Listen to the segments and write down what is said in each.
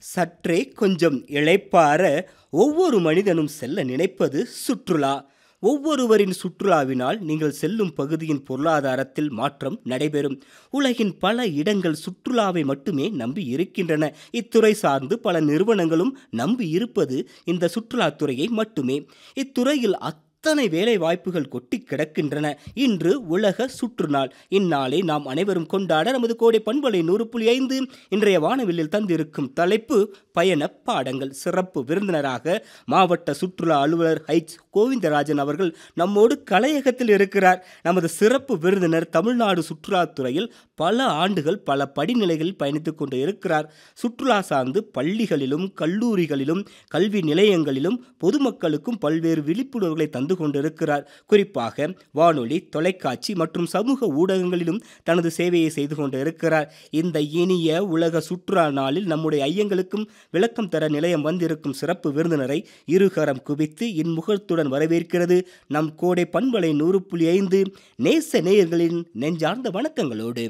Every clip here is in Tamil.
சற்றே கொஞ்சம் இளைப்பாற ஒவ்வொரு மனிதனும் செல்ல நினைப்பது சுற்றுலா ஒவ்வொருவரின் சுற்றுலாவினால் நீங்கள் செல்லும் பகுதியின் பொருளாதாரத்தில் மாற்றம் நடைபெறும் உலகின் பல இடங்கள் சுற்றுலாவை மட்டுமே நம்பி இருக்கின்றன இத்துறை சார்ந்து பல நிறுவனங்களும் நம்பி இருப்பது இந்த சுற்றுலாத்துறையை மட்டுமே இத்துறையில் அத்தனை வேலை வாய்ப்புகள் கொட்டி கிடக்கின்றன இன்று உலக சுற்றுநாள் இந்நாளை நாம் அனைவரும் கொண்டாட நமது கோடை பண்பலை நூறு புள்ளி ஐந்து இன்றைய வானவில்லில் தந்திருக்கும் தலைப்பு பயண பாடங்கள் சிறப்பு விருந்தினராக மாவட்ட சுற்றுலா அலுவலர் ஹைச் கோவிந்தராஜன் அவர்கள் நம்மோடு கலையகத்தில் இருக்கிறார் நமது சிறப்பு விருந்தினர் தமிழ்நாடு சுற்றுலாத்துறையில் பல ஆண்டுகள் பல படிநிலைகளில் பயணித்துக் கொண்டு இருக்கிறார் சுற்றுலா சார்ந்து பள்ளிகளிலும் கல்லூரிகளிலும் கல்வி நிலையங்களிலும் பொதுமக்களுக்கும் பல்வேறு விழிப்புணர்வுகளை தந்து கொண்டிருக்கிறார் குறிப்பாக வானொலி தொலைக்காட்சி மற்றும் சமூக ஊடகங்களிலும் தனது சேவையை செய்து கொண்டு இருக்கிறார் இந்த இனிய உலக சுற்றுலா நாளில் நம்முடைய ஐயங்களுக்கும் விளக்கம் தர நிலையம் வந்திருக்கும் சிறப்பு விருந்தினரை இருகரம் குவித்து இன்முகத்துடன் வரவேற்கிறது நம் கோடை பண்பலை நூறு புள்ளி ஐந்து நேச நேயர்களின் நெஞ்சார்ந்த வணக்கங்களோடு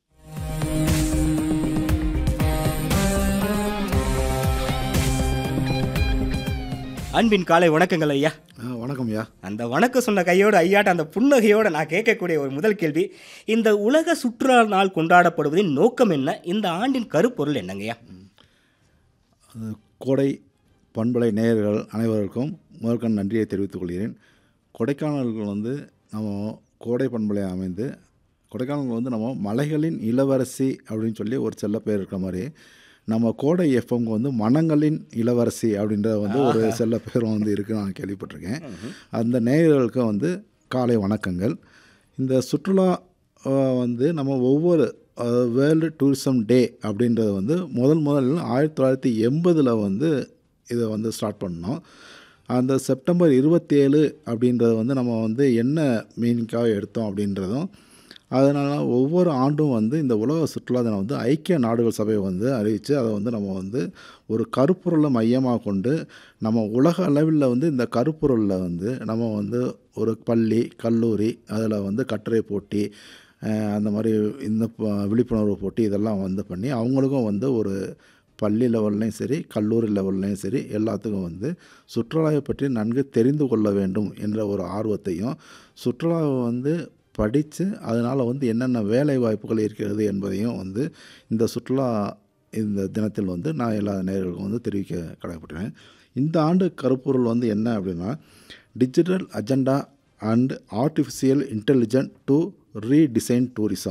அன்பின் காலை வணக்கங்கள் ஐயா ஆ வணக்கம் ஐயா அந்த வணக்கம் சொன்ன கையோடு ஐயாட்ட அந்த புன்னகையோடு நான் கேட்கக்கூடிய ஒரு முதல் கேள்வி இந்த உலக சுற்றுலா நாள் கொண்டாடப்படுவதின் நோக்கம் என்ன இந்த ஆண்டின் கருப்பொருள் என்னங்கய்யா அது கோடை பண்பலை நேயர்கள் அனைவருக்கும் முதற்கண் நன்றியை தெரிவித்துக் கொள்கிறேன் கொடைக்கானல்கள் வந்து நம்ம கோடை பண்பலை அமைந்து கொடைக்கானல் வந்து நம்ம மலைகளின் இளவரசி அப்படின்னு சொல்லி ஒரு செல்ல பேர் இருக்கிற மாதிரி நம்ம கோடை எஃப்எம்க்கு வந்து மனங்களின் இளவரசி அப்படின்ற வந்து ஒரு செல்ல பேரும் வந்து இருக்குது நான் கேள்விப்பட்டிருக்கேன் அந்த நேயர்களுக்கு வந்து காலை வணக்கங்கள் இந்த சுற்றுலா அஹ், வந்து நம்ம ஒவ்வொரு வேர்ல்டு டூரிசம் டே அப்படின்றது வந்து முதல் முதல் ஆயிரத்தி தொள்ளாயிரத்தி எண்பதில் வந்து இதை வந்து ஸ்டார்ட் பண்ணோம் அந்த செப்டம்பர் இருபத்தேழு அப்படின்றது வந்து நம்ம வந்து என்ன மீனிங்காக எடுத்தோம் அப்படின்றதும் அதனால் ஒவ்வொரு ஆண்டும் வந்து இந்த உலக சுற்றுலா தினம் வந்து ஐக்கிய நாடுகள் சபை வந்து அறிவித்து அதை வந்து நம்ம வந்து ஒரு கருப்பொருளை மையமாக கொண்டு நம்ம உலக அளவில் வந்து இந்த கருப்பொருளில் வந்து நம்ம வந்து ஒரு பள்ளி கல்லூரி அதில் வந்து கட்டுரை போட்டி அஹ், அந்த மாதிரி இந்த ப- விழிப்புணர்வு போட்டி இதெல்லாம் வந்து பண்ணி அவங்களுக்கும் வந்து ஒரு பள்ளி லெவல்லையும் சரி கல்லூரி லெவல்லையும் சரி எல்லாத்துக்கும் வந்து சுற்றுலாவை பற்றி நன்கு தெரிந்து கொள்ள வேண்டும் என்ற ஒரு ஆர்வத்தையும் சுற்றுலாவை வந்து படித்து அதனால் வந்து என்னென்ன வேலை வாய்ப்புகள் இருக்கிறது என்பதையும் வந்து இந்த சுற்றுலா இந்த தினத்தில் வந்து நான் எல்லா நேயர்களுக்கும் வந்து தெரிவிக்க கடமைப்பட்டேன் இந்த ஆண்டு கருப்பொருள் வந்து என்ன அப்படின்னா digital agenda and artificial intelligent to redesign tourism